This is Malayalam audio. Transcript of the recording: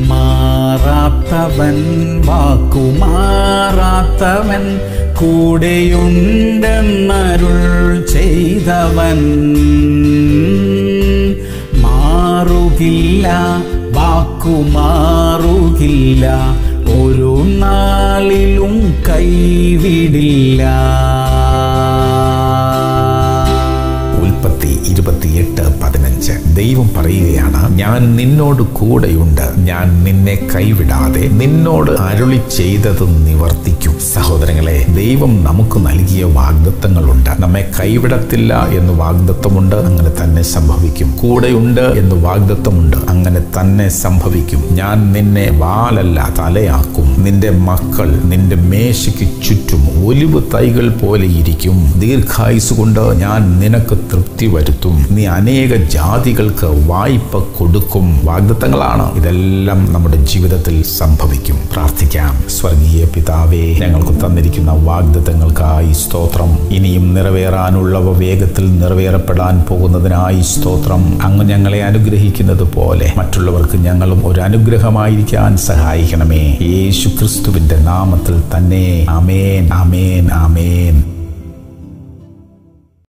മാറാത്തവൻ വാക്കുമാറാത്തവൻ കൂടെയുണ്ടെന്നരുൾ ചെയ്തവൻ മാറുകില്ല വാക്കുമാറുകില്ല ഒരു നാളിലും കൈവിടില്ല ഉൽപ്പത്തി ഇരുപത്തിയെട്ട് പതിനഞ്ച് ദൈവം പറയുകയാണ് ഞാൻ നിന്നോട് കൂടെയുണ്ട് ഞാൻ നിന്നെ കൈവിടാതെ നിന്നോട് അരുളി ചെയ്തത് നിവർത്തിക്കും സഹോദരങ്ങളെ ദൈവം നമുക്ക് നൽകിയ വാഗ്ദത്തങ്ങളുണ്ട് നമ്മെ കൈവിടത്തില്ല എന്ന് വാഗ്ദത്തമുണ്ട് അങ്ങനെ തന്നെ സംഭവിക്കും കൂടെയുണ്ട് എന്ന് വാഗ്ദത്തമുണ്ട് അങ്ങനെ തന്നെ സംഭവിക്കും ഞാൻ നിന്നെ വാലല്ല തലയാക്കും നിന്റെ മക്കൾ നിന്റെ മേശയ്ക്ക് ചുറ്റും ഒലിവ് തൈകൾ പോലെ ഇരിക്കും ദീർഘായുസ് കൊണ്ട് ഞാൻ നിനക്ക് തൃപ്തി വരുത്തും നീ അനേക ജാതികൾക്ക് വായ്പ കൊടുക്കും വാഗ്ദത്തങ്ങളാണ് ഇതെല്ലാം നമ്മുടെ ജീവിതത്തിൽ സംഭവിക്കും പ്രാർത്ഥിക്കാം സ്വർഗീയ പിതാവേ ഞങ്ങൾക്ക് തന്നിരിക്കുന്ന വാഗ്ദത്തങ്ങൾക്കായി സ്തോത്രം ഇനിയും നിറവേറാനുള്ളവ വേഗത്തിൽ നിറവേറപ്പെടാൻ പോകുന്നതിനായി സ്തോത്രം അങ്ങ് ഞങ്ങളെ അനുഗ്രഹിക്കുന്നത് പോലെ മറ്റുള്ളവർക്ക് ഞങ്ങളും ഒരു അനുഗ്രഹമായിരിക്കാൻ സഹായിക്കണമേ യേശു ക്രിസ്തുവിന്റെ നാമത്തിൽ തന്നെ അമേൻ അമേൻ അമേൻ